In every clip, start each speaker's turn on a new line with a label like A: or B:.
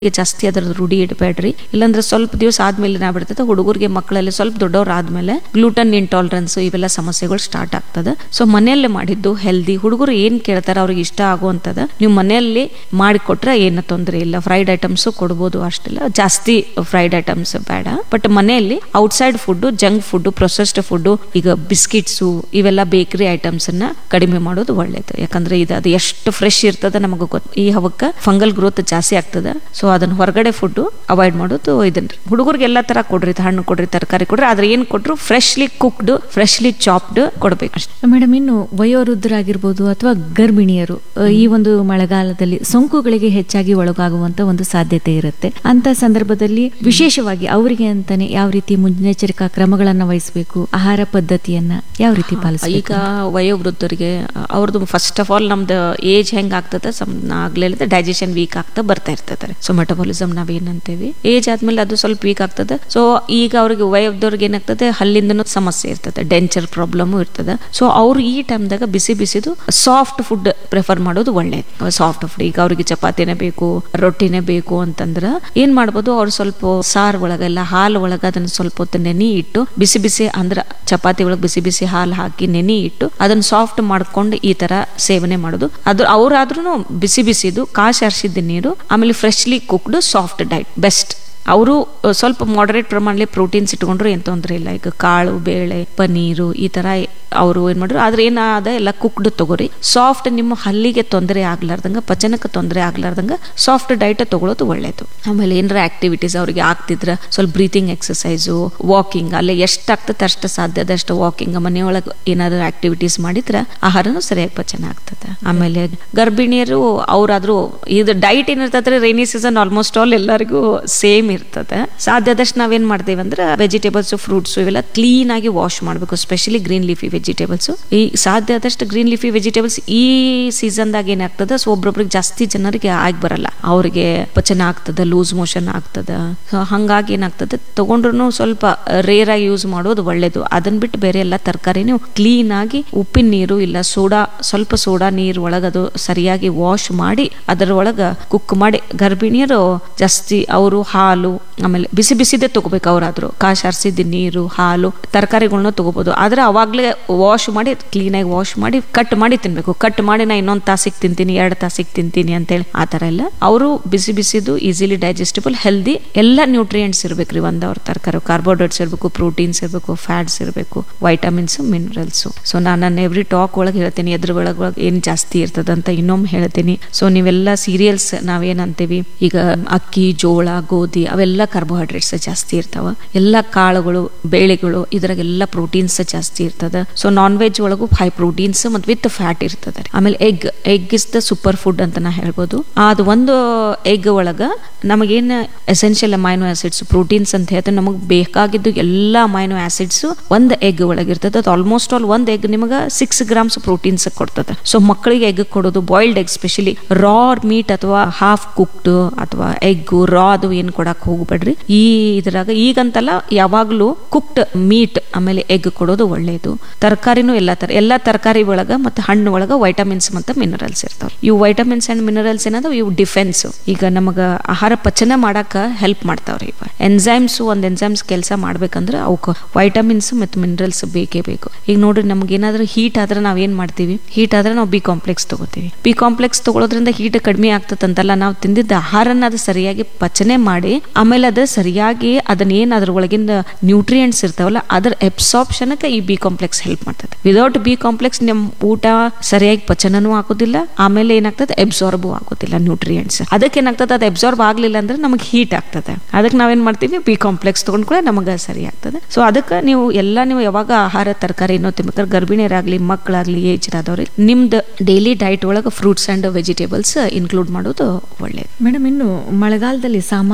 A: ಈಗ ಜಾಸ್ತಿ ಅದ್ರದ್ದು ರೂಢಿ ಇಡಬೇಡ್ರಿ ಇಲ್ಲಾಂದ್ರೆ ಸ್ವಲ್ಪ ದಿವಸ ಆದ್ಮೇಲೆ ಏನಾಗ್ಬಿಡ್ತದೆ ಹುಡುಗರಿಗೆ ಮಕ್ಕಳಲ್ಲಿ ಸ್ವಲ್ಪ ದೊಡ್ಡವ್ರು ಆದ್ಮೇಲೆ ಗ್ಲೂಟನ್ ಇಂಟಾಲರೆನ್ಸ್ ಇವೆಲ್ಲ ಸಮಸ್ಯೆಗಳು ಸ್ಟಾರ್ಟ್ ಆಗ್ತದೆ ಸೊ ಮನೆಯಲ್ಲೇ ಮಾಡಿದ್ದು ಹೆಲ್ದಿ ಹುಡುಗರು ಏನ್ ಕೇಳ್ತಾರೆ ಅವ್ರಿಗೆ ಇಷ್ಟ ಆಗುವಂತದ ನೀವು ಮನೆಯಲ್ಲಿ ಮಾಡಿಕೊಟ್ರೆ ಏನು ತೊಂದರೆ ಇಲ್ಲ ಫ್ರೈಡ್ ಐಟಮ್ಸ್ ಕೊಡ್ಬೋದು ಅಷ್ಟಿಲ್ಲ ಜಾಸ್ತಿ ಫ್ರೈಡ್ ಐಟಮ್ಸ್ ಬೇಡ ಬಟ್ ಮನೆಯಲ್ಲಿ outside food junk food processed food ಈಗ ಬಿಸ್ಕಿಟ್ಸು ಇವೆಲ್ಲ ಬೇಕರಿ ಐಟಮ್ಸ್ ಅನ್ನ ಕಡಿಮೆ ಮಾಡೋದು ಒಳ್ಳೇದು ಯಾಕಂದ್ರೆ ಇದು ಅದು ಎಷ್ಟು ಫ್ರೆಶ್ ಇರ್ತದ ನಮಗೆ ಗೊತ್ತು ಈ ಹವಕ್ಕ ಫಂಗಲ್ ಗ್ರೋತ್ ಜಾಸ್ತಿ ಆಗ್ತದೆ ಸೊ ಅದನ್ನ ಹೊರಗಡೆ ಫುಡ್ ಅವಾಯ್ಡ್ ಮಾಡೋದು ಇದನ್ರಿ ಹುಡುಗರಿಗೆ ಎಲ್ಲಾ ತರ ಕೊಡ್ರಿ ಹಣ್ಣು ಕೊಡ್ರಿ ತರಕಾರಿ ಕೊಡ್ರಿ ಆದ್ರೆ ಏನ್ ಕೊಟ್ರು ಫ್ರೆಶ್ಲಿ ಕುಕ್ಡ್ ಫ್ರೆಶ್ಲಿ ಚಾಪ್ಡ್ ಕೊಡ್ಬೇಕು ಅಷ್ಟೇ
B: ಮೇಡಮ್ ಇನ್ನು ವಯೋವೃದ್ಧರಾಗಿರ್ಬೋದು ಅಥವಾ ಗರ್ಭಿಣಿಯರು ಅ, ಈ ಒಂದು ಮಳೆಗಾಲದಲ್ಲಿ ಸೋಂಕುಗಳಿಗೆ ಹೆಚ್ಚಾಗಿ ಒಳಗಾಗುವಂತ ಒಂದು ಸಾಧ್ಯತೆ ಇರುತ್ತೆ ಅಂತ ಸಂದರ್ಭದಲ್ಲಿ ವಿಶೇಷವಾಗಿ ಅವರಿಗೆ ಅಂತಾನೆ ಯಾವ ರೀತಿ ಮುನ್ನೆಚ್ಚರಿಕಾ ಕ್ರಮಗಳನ್ನ ವಹಿಸಬೇಕು ಆಹಾರ ಪದ್ಧತಿಯನ್ನ ಯಾವ ರೀತಿ ಪಾಲಿಸಬೇಕು
A: ಈಗ ವಯೋವೃದ್ಧರಿಗೆ ಅವ್ರದ್ದು ಫಸ್ಟ್ ಆಫ್ ಆಲ್ ನಮ್ದು ಏಜ್ ಹೆಂಗ್ ಆಗ್ತದೆ ಸಮ್ ಆಗ್ಲೇ ಡೈಜೆಷನ್ ವೀಕ್ ಆಗ್ತಾ ಬರ್ತಾ ಇರ್ತದೆ ಸೊ ಮೆಟಬಾಲಿಸಮ್ ನಾವ್ ಏನಂತೇವಿ ಏಜ್ ಆದ್ಮೇಲೆ ಅದು ಸ್ವಲ್ಪ ವೀಕ್ ಆಗ್ತದೆ ಸೊ ಈಗ ಅವ್ರಿಗೆ ವಯೋವೃದ್ಧರಿಗೆ ಏನಾಗ್ತದೆ ಹಲ್ಲಿಂದನೂ ಸಮಸ್ಯೆ ಇರ್ತದೆ ಡೆಂಚರ್ ಪ್ರಾಬ್ಲಮ್ ಇರ್ತದೆ ಸೊ ಅವ್ರು ಈ ಟೈಮ್ದಾಗ ಬಿಸಿ ಬಿಸಿದು ಸಾಫ್ಟ್ ಫುಡ್ ಪ್ರಿಫರ್ ಮಾಡೋದು ಒಳ್ಳೇದು ಸಾಫ್ಟ್ ಫುಡ್ ಈಗ ಅವ್ರಿಗೆ ಚಪಾತಿನೇ ಬೇಕು ರೊಟ್ಟಿನೇ ಬೇಕು ಅಂತಂದ್ರ ಏನ್ ಮಾಡ್ಬೋದು ಅವ್ರು ಸ್ವಲ್ಪ ಸಾರ್ ಒಳಗೆಲ್ಲ ಹಾಲು ಒಳಗ ಅದನ್ನ ಸ್ವಲ್ಪ ಹೊತ್ತು ನೆನೆ ಇಟ್ಟು ಬಿಸಿ ಬಿಸಿ ಅಂದ್ರ ಚಪಾತಿ ಒಳಗೆ ಬಿಸಿ ಬಿಸಿ ಹಾಲು ಹಾಕಿ ನೆನೆ ಇಟ್ಟು ಅದನ್ನ ಸಾಫ್ಟ್ ಮಾಡ್ಕೊಂಡು ಈ ತರ ಸೇವನೆ ಮಾಡೋದು ಅದು ಅವ್ರಾದ್ರೂ ಬಿಸಿ ಬಿಸಿದು ಕಾಶ್ ಹರಿಸಿದ ನೀರು ಆಮೇಲೆ freshly cooked soft diet best ಅವರು ಸ್ವಲ್ಪ ಮಾಡರೇಟ್ ಪ್ರಮಾಣದಲ್ಲಿ ಪ್ರೋಟೀನ್ಸ್ ಇಟ್ಕೊಂಡ್ರು ಏನ್ ತೊಂದರೆ ಇಲ್ಲ ಈಗ ಕಾಳು ಬೇಳೆ ಪನೀರು ಈ ತರ ಅವರು ಏನ್ ಮಾಡ್ರು ಆದ್ರೆ ಏನಾದ ಎಲ್ಲ ಕುಕ್ಡ್ ತಗೋರಿ ಸಾಫ್ಟ್ ನಿಮ್ಮ ಹಲ್ಲಿಗೆ ತೊಂದರೆ ಆಗ್ಲಾರ್ದಂಗ ಪಚನಕ್ಕೆ ತೊಂದರೆ ಆಗ್ಲಾರ್ದಂಗ ಸಾಫ್ಟ್ ಡೈಟ್ ತಗೊಳ್ಳೋದು ಒಳ್ಳೇದು ಆಮೇಲೆ ಏನಾರ ಆಕ್ಟಿವಿಟೀಸ್ ಅವ್ರಿಗೆ ಆಗ್ತಿದ್ರ ಸ್ವಲ್ಪ ಬ್ರೀತಿಂಗ್ ಎಕ್ಸಸೈಸು ವಾಕಿಂಗ್ ಅಲ್ಲೇ ಎಷ್ಟು ಆಗ್ತದೆ ಅಷ್ಟು ಸಾಧ್ಯ ಆದಷ್ಟು ವಾಕಿಂಗ್ ಮನೆಯೊಳಗೆ ಏನಾದ್ರು ಆಕ್ಟಿವಿಟೀಸ್ ಮಾಡಿದ್ರೆ ಆಹಾರನೂ ಸರಿಯಾಗಿ ಪಚನ ಆಗ್ತದೆ ಆಮೇಲೆ ಗರ್ಭಿಣಿಯರು ಅವ್ರಾದ್ರೂ ಇದು ಡೈಟ್ ಏನಿರ್ತದ್ರೆ ರೈನಿ ಸೀಸನ್ ಆಲ್ಮೋಸ್ಟ್ ಆಲ್ ಎಲ್ಲರಿಗೂ ಸೇಮ್ ಇರ್ತದೆ ಸಾಧ್ಯ ಆದಷ್ಟು ನಾವೇನ್ ಮಾಡ್ತೇವೆ ಅಂದ್ರೆ ವೆಜಿಟೇಬಲ್ಸ್ ಫ್ರೂಟ್ಸ್ ಇವೆಲ್ಲ ಕ್ಲೀನ್ ಆಗಿ ವಾಶ್ ಮಾಡಬೇಕು ಸ್ಪೆಷಲಿ ಗ್ರೀನ್ ಲೀಫಿ ವೆಜಿಟೇಬಲ್ಸ್ ಈ ಸಾಧ್ಯ ಆದಷ್ಟು ಗ್ರೀನ್ ಲೀಫಿ ವೆಜಿಟೇಬಲ್ಸ್ ಈ ಸೀಸನ್ದಾಗ ಏನಾಗ್ತದೆ ಸೊ ಒಬ್ರೊಬ್ರಿಗೆ ಜಾಸ್ತಿ ಜನರಿಗೆ ಆಗಿ ಬರಲ್ಲ ಅವ್ರಿಗೆ ಪಚನ ಆಗ್ತದೆ ಲೂಸ್ ಮೋಷನ್ ಆಗ್ತದೆ ಸೊ ಹಂಗಾಗಿ ಏನಾಗ್ತದೆ ತಗೊಂಡ್ರು ಸ್ವಲ್ಪ ರೇರ್ ಆಗಿ ಯೂಸ್ ಮಾಡೋದು ಒಳ್ಳೇದು ಅದನ್ನ ಬಿಟ್ಟು ಬೇರೆ ಎಲ್ಲ ತರಕಾರಿ ನೀವು ಕ್ಲೀನ್ ಆಗಿ ಉಪ್ಪಿನ ನೀರು ಇಲ್ಲ ಸೋಡಾ ಸ್ವಲ್ಪ ಸೋಡಾ ನೀರು ಒಳಗದು ಸರಿಯಾಗಿ ವಾಶ್ ಮಾಡಿ ಅದರ ಒಳಗ ಕುಕ್ ಮಾಡಿ ಗರ್ಭಿಣಿಯರು ಜಾಸ್ತಿ ಅವರು ಹಾಲು ಆಮೇಲೆ ಬಿಸಿ ಬಿಸಿದೇ ತಗೋಬೇಕು ಅವರಾದ್ರು ಕಾಶ್ ಹರಿಸಿದ ನೀರು ಹಾಲು ತರಕಾರಿಗಳನ್ನ ತಗೋಬಹುದು ಆದ್ರೆ ಅವಾಗ್ಲೇ ವಾಶ್ ಮಾಡಿ ಕ್ಲೀನಾಗಿ ವಾಶ್ ಮಾಡಿ ಕಟ್ ಮಾಡಿ ತಿನ್ಬೇಕು ಕಟ್ ಮಾಡಿ ನಾ ಇನ್ನೊಂದು ತಾಸಿಗೆ ತಿಂತೀನಿ ಎರಡು ತಾಸಿಗೆ ತಿಂತೀನಿ ಅಂತೇಳಿ ಆ ತರ ಎಲ್ಲ ಅವರು ಬಿಸಿ ಬಿಸಿದು ಈಸಿಲಿ ಡೈಜೆಸ್ಟಿಬಲ್ ಹೆಲ್ದಿ ಎಲ್ಲ ನ್ಯೂಟ್ರಿಯೆಂಟ್ಸ್ ಇರ್ಬೇಕ್ರಿ ಒಂದ್ ಅವ್ರ ತರಕಾರಿ ಕಾರ್ಬೋಹೈಡ್ರೇಟ್ಸ್ ಇರಬೇಕು ಪ್ರೋಟೀನ್ಸ್ ಇರಬೇಕು ಫ್ಯಾಟ್ಸ್ ಇರಬೇಕು ವೈಟಮಿನ್ಸ್ ಮಿನರಲ್ಸ್ ಸೊ ನಾನು ನನ್ನ ಎವ್ರಿ ಟಾಕ್ ಒಳಗೆ ಹೇಳ್ತೀನಿ ಎದ್ರ ಒಳಗೆ ಏನ್ ಜಾಸ್ತಿ ಇರ್ತದಂತ ಇನ್ನೊಮ್ಮೆ ಹೇಳ್ತೀನಿ ಸೊ ನೀವೆಲ್ಲ ಸೀರಿಯಲ್ಸ್ ನಾವೇನಂತೀವಿ ಈಗ ಅಕ್ಕಿ ಜೋಳ ಗೋಧಿ ಅವೆಲ್ಲ ಕಾರ್ಬೋಹೈಡ್ರೇಟ್ಸ್ ಜಾಸ್ತಿ ಇರ್ತಾವ ಎಲ್ಲ ಕಾಳುಗಳು ಬೇಳೆಗಳು ಇದ್ರಾಗೆಲ್ಲ ಪ್ರೋಟೀನ್ಸ್ ಜಾಸ್ತಿ ಇರ್ತದ ಸೊ ನಾನ್ ವೆಜ್ ಒಳಗೂ ಹೈ ಪ್ರೋಟೀನ್ಸ್ ಮತ್ತು ವಿತ್ ಫ್ಯಾಟ್ ಇರ್ತದೆ ಅಮೇಲೆ egg egg is the super food ಅಂತ ನಾ ಹೇಳ್ಬೋದು ಅದು ಒಂದು ಎಗ್ ಒಳಗ ನಮಗೇನು ಎಸೆನ್ಷಿಯಲ್ ಅಮೈನೋ ಆಸಿಡ್ಸ್ ಪ್ರೋಟೀನ್ಸ್ ಅಂತ ಹೇಳ್ತಾರೆ ನಮಗೆ ಬೇಕಾಗಿದ್ದು ಎಲ್ಲ ಅಮೈನೋ ಆಸಿಡ್ಸ್ ಒಂದು ಎಗ್ ಒಳಗಿರ್ತದೆ ಅದು ಆಲ್ಮೋಸ್ಟ್ ಆಲ್ ಒಂದು ಎಗ್ ನಿಮಗೆ ಸಿಕ್ಸ್ ಗ್ರಾಮ್ಸ್ ಪ್ರೋಟೀನ್ಸ್ ಕೊಡ್ತದೆ ಸೊ ಮಕ್ಕಳಿಗೆ ಎಗ್ ಕೊಡೋದು boiled egg specially raw meat ಅಥವಾ ಹಾಫ್ ಕುಕ್ಡ್ ಅಥವಾ ಎಗ್ ರಾ ಅದು ಏನು ಕೊಡಕ್ ಹೋಗ್ಬೇಡ್ರಿ ಈ ಇದ್ರಾಗ ಈಗಂತಲ್ಲ ಯಾವಾಗ್ಲೂ ಕುಕ್ಡ್ ಮೀಟ್ ಆಮೇಲೆ ಎಗ್ ಕೊಡೋದು ಒಳ್ಳೇದು ತರಕಾರಿನೂ ಎಲ್ಲಾ ತರ ಎಲ್ಲಾ ತರಕಾರಿ ಒಳಗ ಮತ್ತೆ ಹಣ್ಣು ಒಳಗ ವೈಟಮಿನ್ಸ್ ಮತ್ತು ಮಿನರಲ್ಸ್ ಇರ್ತಾವ ಇವು ವೈಟಮಿನ್ಸ್ ಅಂಡ್ ಮಿನರಲ್ಸ್ ಏನದ ಇವು ಡಿಫೆನ್ಸ್ ಈಗ ನಮಗ ಆಹಾರ ಪಚನ ಮಾಡಾಕ ಹೆಲ್ಪ್ ಮಾಡ್ತಾವ್ರಿ ಇವ ಎನ್ಸೈಮ್ಸ್ ಒಂದ್ ಎನ್ಸೈಮ್ಸ್ ಕೆಲಸ ಮಾಡ್ಬೇಕಂದ್ರೆ ಅವಕ್ಕ ವೈಟಮಿನ್ಸ್ ಮತ್ತು ಮಿನರಲ್ಸ್ ಬೇಕೇ ಬೇಕು ಈಗ ನೋಡ್ರಿ ನಮ್ಗೆ ಏನಾದ್ರೂ ಹೀಟ್ ಆದ್ರೆ ನಾವ್ ಏನ್ ಮಾಡ್ತೀವಿ ಹೀಟ್ ಆದ್ರೆ ನಾವು ಬಿ ಕಾಂಪ್ಲೆಕ್ಸ್ ತಗೋತೀವಿ ಬಿ ಕಾಂಪ್ಲೆಕ್ಸ್ ತಗೊಳೋದ್ರಿಂದ ಹೀಟ್ ಕಡಿಮೆ ಆಗ್ತದಂತಲ್ಲ ನಾವು ತಿಂದಿದ್ದ ಆಹಾರನ ಅದು ಸರಿಯಾಗಿ ಪಚನೆ ಮಾಡಿ ಆಮೇಲೆ ಅದು ಸರಿಯಾಗಿ ಅದನ್ನ ಏನ್ ಅದ್ರ ಒಳಗಿಂದ ನ್ಯೂಟ್ರಿಯೆಂಟ್ಸ್ ಇರ್ತಾವಲ್ಲ ಅದ್ರ ಎಬ್ಸಾರ್ಪ್ಷನ್ಗೆ ಈ ಬಿ ಕಾಂಪ್ಲೆಕ್ಸ್ ಹೆಲ್ಪ್ ಮಾಡ್ತದೆ ವಿದೌಟ್ ಬಿ ಕಾಂಪ್ಲೆಕ್ಸ್ ನಿಮ್ ಊಟ ಸರಿಯಾಗಿ ಪಚನನೂ ಆಗೋದಿಲ್ಲ ಆಮೇಲೆ ಏನಾಗ್ತದೆ ಎಬ್ಸಾರ್ಬು ಆಗೋದಿಲ್ಲ ನ್ಯೂಟ್ರಿಯೆಂಟ್ಸ್ ಅದಕ್ಕೆ ಏನಾಗ್ತದೆ ಅದು ಎಬ್ಸಾರ್ಬ್ ಆಗ್ಲಿಲ್ಲ ಅಂದ್ರೆ ನಮಗೆ ಹೀಟ್ ಆಗ್ತದೆ ಅದಕ್ಕೆ ನಾವೇನ್ ಮಾಡ್ತೀವಿ ಬಿ ಕಾಂಪ್ಲೆಕ್ಸ್ ತಗೊಂಡ್ ಕೂಡ ನಮಗೆ ಸರಿ ಆಗ್ತದೆ ಸೊ ಅದಕ್ಕೆ ನೀವು ಎಲ್ಲ ನೀವು ಯಾವಾಗ ಆಹಾರ ತರಕಾರಿ ಏನೋ ತಿನ್ಬೇಕಾದ್ರೆ ಗರ್ಭಿಣಿಯರಾಗ್ಲಿ ಮಕ್ಕಳಾಗ್ಲಿ ಏಜ್ ಆದವ್ರಿಗೆ ನಿಮ್ದು ಡೈಲಿ ಡೈಟ್ ಒಳಗೆ ಫ್ರೂಟ್ಸ್ ಅಂಡ್ ವೆಜಿಟೇಬಲ್ಸ್ ಇನ್ಕ್ಲೂಡ್ ಮಾಡೋದು ಒಳ್ಳೇದು
B: ಮೇಡಮ್ ಇನ್ನು ಮಳೆಗಾಲದಲ್ಲಿ ಸಾಮಾನ್ಯವಾಗಿ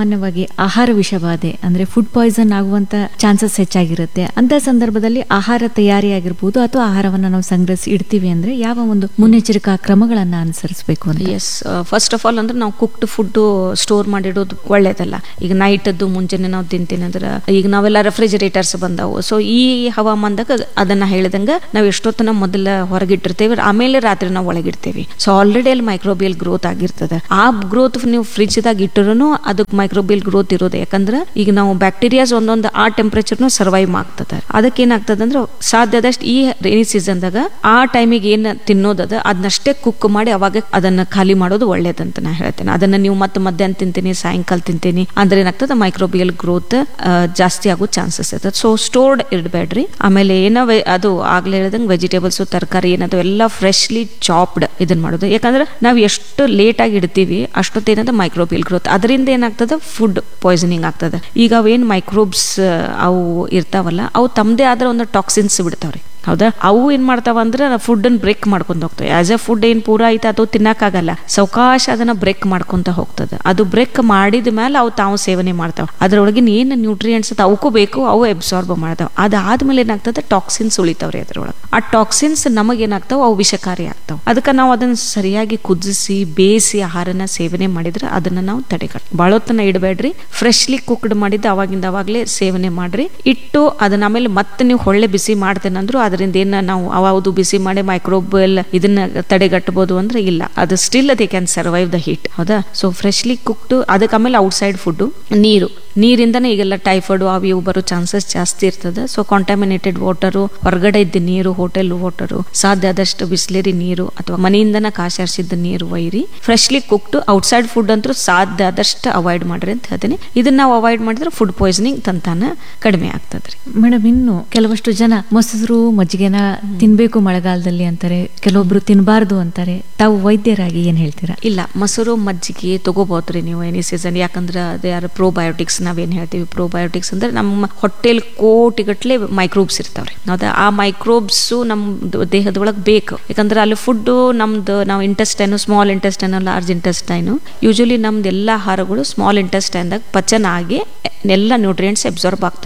B: ಆಹಾರ ವಿಷಬಾಧೆ ಅಂದ್ರೆ ಫುಡ್ ಪಾಯ್ಸನ್ ಆಗುವಂತ ಚಾನ್ಸಸ್ ಹೆಚ್ಚಾಗಿರುತ್ತೆ ಅಂತ ಸಂದರ್ಭದಲ್ಲಿ ಆಹಾರ ತಯಾರಿ ಆಗಿರ್ಬೋದು ಅಥವಾ ಆಹಾರವನ್ನ ನಾವು ಸಂಗ್ರಹಿಸಿ ಇಡ್ತೀವಿ ಅಂದ್ರೆ ಯಾವ ಒಂದು ಮುನ್ನೆಚ್ಚರಿಕಾ ಕ್ರಮಗಳನ್ನ ಅನುಸರಿಸಬೇಕು ಅಂತ
A: ಎಸ್ ಫಸ್ಟ್ ಆಫ್ ಆಲ್ ಅಂದ್ರೆ ನಾವು ಕುಕ್ಡ್ ಫುಡ್ ಸ್ಟೋರ್ ಮಾಡಿಡೋದು ಒಳ್ಳೇದಲ್ಲ ಈಗ ನೈಟದ್ದು ಮುಂಜಾನೆ ನಾವು ತಿಂತೀನಿ ಅಂದ್ರೆ ಈಗ ನಾವೆಲ್ಲ ರೆಫ್ರಿಜರೇಟರ್ಸ್ ಬಂದಾವು ಸೊ ಈ ಹವಾಮಾನದಾಗ ಅದನ್ನ ಹೇಳಿದಂಗ ನಾವು ಎಷ್ಟೊತ್ತನ ಮೊದಲ ಹೊರಗಿಟ್ಟಿರ್ತೇವೆ ಆಮೇಲೆ ರಾತ್ರಿ ನಾವು ಒಳಗಿಡ್ತೇವೆ ಸೊ ಆಲ್ರೆಡಿ ಅಲ್ಲಿ ಮೈಕ್ರೋಬಿಯಲ್ ಗ್ರೋತ್ ಆಗಿರ್ತದೆ ಆ ಗ್ರೋತ್ ನೀವು ಫ್ರಿಜ್ ದಾಗ ಇಟ್ಟರೂ ಅದಕ್ಕೆ ಮೈಕ್ರೋಬಿಯಲ್ ಗ್ರೋತ್ ಇರೋದು ಯಾಕಂದ್ರೆ ಈಗ ನಾವು ಬ್ಯಾಕ್ಟೀರಿಯಾಸ್ ಒಂದೊಂದು ಆ ಟೆಂಪರೇಚರ್ನು ಸರ್ವೈವ್ ಆಗ್ತದೆ ಅದಕ್ಕೆ ಏನಾಗ್ತದೆ ಅಂದ್ರೆ ಸಾಧ್ಯದಷ್ಟು ಈ ರೈನಿ ಸೀಸನ್ದಾಗ ಆ ಟೈಮಿಗೆ ಏನ್ ತಿನ್ನೋದದ ಅದನ್ನಷ್ಟೇ ಕುಕ್ ಮಾಡಿ ಅವಾಗ ಅದನ್ನ ಖಾಲಿ ಮಾಡೋದು ಒಳ್ಳೇದಂತ ನಾ ಹೇಳ್ತೇನೆ ಅದನ್ನ ನೀವು ಮತ್ತೆ ಮಧ್ಯಾಹ್ನ ತಿಂತೀನಿ ಸಾಯಂಕಾಲ ತಿಂತೀನಿ ಅಂದ್ರೆ ಏನಾಗ್ತದೆ ಮೈಕ್ರೋಬಿಯಲ್ ಗ್ರೋತ್ ಜಾಸ್ತಿ ಆಗೋ ಚಾನ್ಸಸ್ ಇರ್ತದೆ ಸೊ ಸ್ಟೋರ್ಡ್ ಇಡಬೇಡ್ರಿ ಆಮೇಲೆ ಏನೋ ವೆ- ಅದು ಆಗ್ಲೇ ಹೇಳ್ದಂಗೆ ವೆಜಿಟೇಬಲ್ಸ್ ತರಕಾರಿ ಏನದು ಎಲ್ಲ ಫ್ರೆಶ್ಲಿ ಚಾಪ್ಡ್ ಇದನ್ನ ಮಾಡೋದು ಯಾಕಂದ್ರೆ ನಾವು ಎಷ್ಟು ಲೇಟ್ ಆಗಿ ಇಡ್ತೀವಿ ಅಷ್ಟೊತ್ತು ಏನದ ಮೈಕ್ರೋಬಿಯಲ್ ಗ್ರೋತ್ ಅದರಿಂದ ಏನಾಗ್ತದೆ ಫುಡ್ ಪಾಯ್ಸನಿಂಗ್ ಆಗ್ತದೆ ಈಗ ಅವೇನ್ ಮೈಕ್ರೋಬ್ಸ್ ಅವು ಇರ್ತಾವಲ್ಲ ಅವು ತಮ್ಮದೇ ಆದ ಒಂದು ಟಾಕ್ಸಿನ್ಸ್ ಬಿಡ್ತಾವ್ರಿ ಹೌದಾ ಅವು ಏನ್ ಮಾಡ್ತಾವ ಅಂದ್ರೆ ಫುಡ್ ಅನ್ನು ಬ್ರೇಕ್ ಮಾಡ್ಕೊಂತ ಹೋಗ್ತವೆ ಆಸ್ ಎ ಫುಡ್ ಏನ್ ಪೂರ ಐತೆ ಅದು ತಿನ್ನಕ್ಕಾಗಲ್ಲ ಸಾವಕಾಶ ಅದನ್ನ ಬ್ರೇಕ್ ಮಾಡ್ಕೊಂತ ಹೋಗ್ತದೆ ಅದು ಬ್ರೇಕ್ ಮಾಡಿದ ಮೇಲೆ ಅವು ತಾವು ಸೇವನೆ ಮಾಡ್ತಾವ ಅದ್ರೊಳಗಿನ ಏನ್ ನ್ಯೂಟ್ರಿಯೆಂಟ್ಸ್ ಅದ ಅವಕ್ಕೂ ಬೇಕು ಅವು ಅಬ್ಸಾರ್ಬ್ ಮಾಡ್ತಾವ ಅದಾದ್ಮೇಲೆ ಏನಾಗ್ತದೆ ಟಾಕ್ಸಿನ್ಸ್ ಉಳಿತಾವ್ರಿ ಅದ್ರೊಳಗೆ ಆ ಟಾಕ್ಸಿನ್ಸ್ ನಮಗೇನಾಗ್ತಾವ ಅವು ವಿಷಕಾರಿ ಆಗ್ತಾವ ಅದಕ್ಕೆ ನಾವು ಅದನ್ನ ಸರಿಯಾಗಿ ಕುದಿಸಿ ಬೇಯಿಸಿ ಆಹಾರನ ಸೇವನೆ ಮಾಡಿದ್ರೆ ಅದನ್ನ ನಾವು ತಡೆಗಟ್ಟ ಬಾಳೊತ್ತನ ಇಡಬೇಡ್ರಿ ಫ್ರೆಶ್ಲಿ ಕುಕ್ಡ್ ಮಾಡಿದ್ದು ಅವಾಗಿಂದ ಅವಾಗಲೇ ಸೇವನೆ ಮಾಡ್ರಿ ಇಟ್ಟು ಅದನ್ನ ಆಮೇಲೆ ಮತ್ತೆ ನೀವು ಹೊಳ್ಳೆ ಬಿಸಿ ಮಾಡ್ತೇನಂದ್ರು ಅದರಿಂದ ಏನ ನಾವು ಅವಾವುದು ಬಿಸಿ ಮಾಡಿ ಮೈಕ್ರೋಬಲ್ ಇದನ್ನ ತಡೆಗಟ್ಟಬಹುದು ಅಂದ್ರೆ ಇಲ್ಲ ಅದು still they can survive the heat ಹೌದಾ ಸೊ ಫ್ರೆಶ್ಲಿ ಕುಕ್ಡ್ ಅದಕ್ಕೆ ಆಮೇಲೆ ಔಟ್ಸೈಡ್ ಫುಡ್ ನೀರು ನೀರಿಂದನೇ ಈಗೆಲ್ಲ ಟೈಫಾಯ್ಡ್ ಅವು ಇವು ಬರೋ ಚಾನ್ಸಸ್ ಜಾಸ್ತಿ ಇರ್ತದೆ ಸೊ ಕಾಂಟಾಮಿನೇಟೆಡ್ ವಾಟರು ಹೊರಗಡೆ ಇದ್ದ ನೀರು ಹೋಟೆಲ್ ವಾಟರು ಸಾಧ್ಯ ಆದಷ್ಟು ಬಿಸ್ಲೇರಿ ನೀರು ಅಥವಾ ಮನೆಯಿಂದನ ಕಾಶಾರಿಸಿದ್ದ ನೀರು ಒಯ್ರಿ ಫ್ರೆಶ್ಲಿ ಕುಕ್ಡ್ ಔಟ್ಸೈಡ್ ಫುಡ್ ಅಂತೂ ಸಾಧ್ಯ ಆದಷ್ಟು ಅವಾಯ್ಡ್ ಮಾಡ್ರಿ ಅಂತ ಹೇಳ್ತೀನಿ ಇದನ್ನ ನಾವು ಅವಾಯ್ಡ್ ಮಾಡಿದ್ರೆ ಫುಡ್ ಪಾಯ್ಸನಿಂಗ್ ತಂತಾನ ಕಡಿಮೆ ಆಗ್ತದ್ರಿ
B: ಮೇಡಮ್ ಇನ್ನು ಕೆಲವಷ್ಟು ಜನ ಮೊಸರು ಮಜ್ಜಿಗೆನ ತಿನ್ಬೇಕು ಮಳೆಗಾಲದಲ್ಲಿ ಅಂತಾರೆ ಕೆಲವೊಬ್ರು ತಿನ್ನಬಾರ್ದು ಅಂತಾರೆ ತಾವು ವೈದ್ಯರಾಗಿ ಏನ್ ಹೇಳ್ತೀರಾ
A: ಇಲ್ಲ ಮೊಸರು ಮಜ್ಜಿಗೆ ತಗೋಬಹುದ್ರಿ ನೀವು ಎನಿ ಸೀಸನ್ ಯಾಕಂದ್ರೆ ಅದೇ ಯಾರು ಪ್ರೋಬಯೋಟಿಕ್ಸ್ ನಾವೇನ್ ಹೇಳ್ತೀವಿ ಪ್ರೋಬಯೋಟಿಕ್ಸ್ ಅಂದ್ರೆ ನಮ್ಮ ಹೊಟ್ಟೆಲ್ ಕೋಟಿಗಟ್ಲೆ ಮೈಕ್ರೋಬ್ಸ್ ಇರ್ತಾವ್ರಿ ಹೌದಾ ಆ ಮೈಕ್ರೋಬ್ಸ್ ನಮ್ಮ ದೇಹದೊಳಗೆ ಬೇಕು ಯಾಕಂದ್ರೆ ಅಲ್ಲಿ ಫುಡ್ ನಮ್ದು ನಾವು intestine small intestine large intestine usually ನಮ್ದು ಎಲ್ಲ ಆಹಾರಗಳು ಸ್ಮಾಲ್ ಇಂಟೆಸ್ಟೈನ್ದಾಗ ಪಚನ ಆಗಿ ಎಲ್ಲ ನ್ಯೂಟ್ರಿಯೆಂಟ್ಸ್ ಅಬ್ಸಾರ್ಬ್ ಆಗ್ತಾವೆ